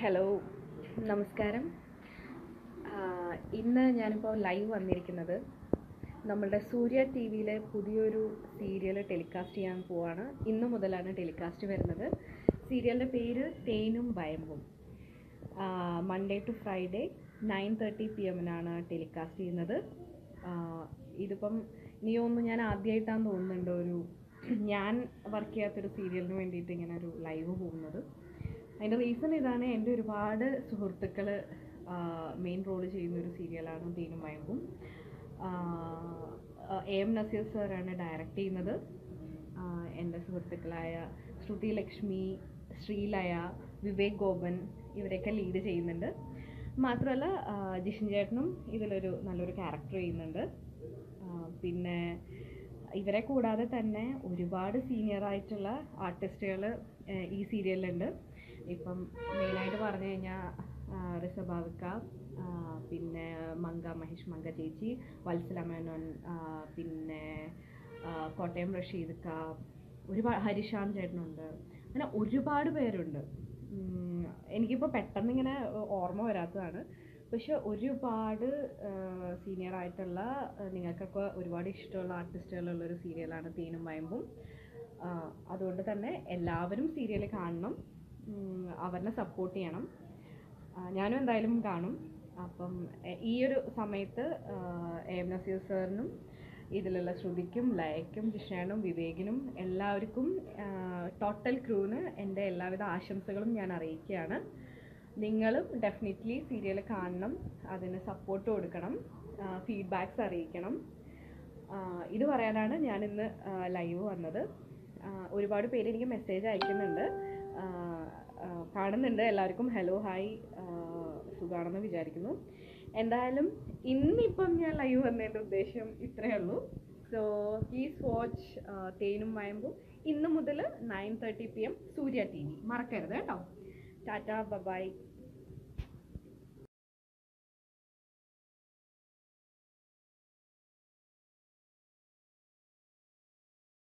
hello നമസ്കാരം ആഹ് ഇന്ന് ഞാനിപ്പോൾ ലൈവ് വന്നിരിക്കുന്നത് നമ്മളുടെ സൂര്യ ടി വിയിലെ പുതിയൊരു സീരിയൽ ടെലികാസ്റ്റ് ചെയ്യാൻ പോവാണ് ഇന്ന് മുതലാണ് ടെലികാസ്റ്റ് വരുന്നത് സീരിയലിൻ്റെ പേര് തേനും ഭയമ്പും Monday to Friday nine thirty P എമ്മിനാണ് ടെലികാസ്റ്റ് ചെയ്യുന്നത് ആഹ് ഇതിപ്പം നീ ഒന്ന് ഞാൻ ആദ്യമായിട്ടാന്ന് തോന്നുന്നുണ്ട് ഒരു ഞാൻ വർക്ക് ചെയ്യാത്തൊരു സീരിയലിന് വേണ്ടിയിട്ട് ഇങ്ങനെ ഒരു ലൈവ് പോകുന്നത് അതിൻ്റെ റീസൺ ഇതാണ് എൻ്റെ ഒരുപാട് സുഹൃത്തുക്കൾ മെയിൻ റോൾ ചെയ്യുന്ന ഒരു സീരിയലാണ് തേനും മയമ്പും എ എം നസീർ സാറാണ് ഡയറക്റ്റ് ചെയ്യുന്നത് ആഹ് എൻ്റെ സുഹൃത്തുക്കളായ ശ്രുതി ലക്ഷ്മി ശ്രീലയ വിവേക് ഗോപൻ ഇവരെയൊക്കെ ലീഡ് ചെയ്യുന്നുണ്ട് മാത്രമല്ല ആഹ് ജിഷൻ ചേട്ടനും ഇതിലൊരു നല്ലൊരു ക്യാരക്ടർ ചെയ്യുന്നുണ്ട് ആഹ് പിന്നെ ഇവരെ കൂടാതെ തന്നെ ഒരുപാട് സീനിയർ ആയിട്ടുള്ള ആർട്ടിസ്റ്റുകൾ ഈ സീരിയലിലുണ്ട് ഇപ്പം മെയിനായിട്ട് പറഞ്ഞു കഴിഞ്ഞാൽ ഋഷഭാവിക്ക പിന്നെ മങ്ക മഹേഷ് മങ്ക ചേച്ചി വത്സല മേനോൻ ആ, പിന്നെ ആ, കോട്ടയം റഷീദ്ക്ക ഒരുപാട് ഹരിഷാം ചേട്ടനുണ്ട് അങ്ങനെ ഒരുപാട് പേരുണ്ട് ഉം, എനിക്കിപ്പോൾ പെട്ടെന്ന് ഇങ്ങനെ ഓർമ്മ വരാത്തതാണ് പക്ഷെ ഒരുപാട് സീനിയർ ആയിട്ടുള്ള ആ, നിങ്ങൾക്കൊക്കെ ഒരുപാട് ഇഷ്ടമുള്ള ആർട്ടിസ്റ്റുകളുള്ള ഒരു സീരിയലാണ് തേനും വയമ്പും ആ, അതുകൊണ്ട് തന്നെ എല്ലാവരും സീരിയൽ കാണണം ഉം, അവരെ സപ്പോർട്ട് ചെയ്യണം ആ, ഞാനും എന്തായാലും കാണും അപ്പം എ- ഈ ഒരു സമയത്ത് ആ, എ എം നസീർ സാറിനും ഇതിലുള്ള ശ്രുതിക്കും ലയക്കും ജിഷേനും വിവേകിനും എല്ലാവർക്കും ടോട്ടൽ ക്രൂവിന് എൻ്റെ എല്ലാവിധ ആശംസകളും ഞാൻ അറിയിക്കുകയാണ് നിങ്ങളും ഡെഫിനറ്റ്ലി സീരിയൽ കാണണം അതിന് സപ്പോർട്ട് കൊടുക്കണം ഫീഡ്ബാക്സ് അറിയിക്കണം ആ, ഇത് പറയാനാണ് ഞാൻ ഇന്ന് ലൈവ് വന്നത് ആ, ഒരുപാട് പേര് എനിക്ക് മെസ്സേജ് അയക്കുന്നുണ്ട് ആ, ആ, കാണുന്നുണ്ട് എല്ലാവർക്കും ഹലോ ഹായ് സുഖാണെന്ന് വിചാരിക്കുന്നു എന്തായാലും ഇന്നിപ്പം ഞാൻ ലൈവ് വന്നതിൻ്റെ ഉദ്ദേശം ഇത്രയേ ഉള്ളൂ സോ പ്ലീസ് വാച്ച് തേനും വയമ്പും ഇന്ന് മുതൽ nine thirty P M Surya T V മറക്കരുത് കേട്ടോ ടാറ്റ ബൈ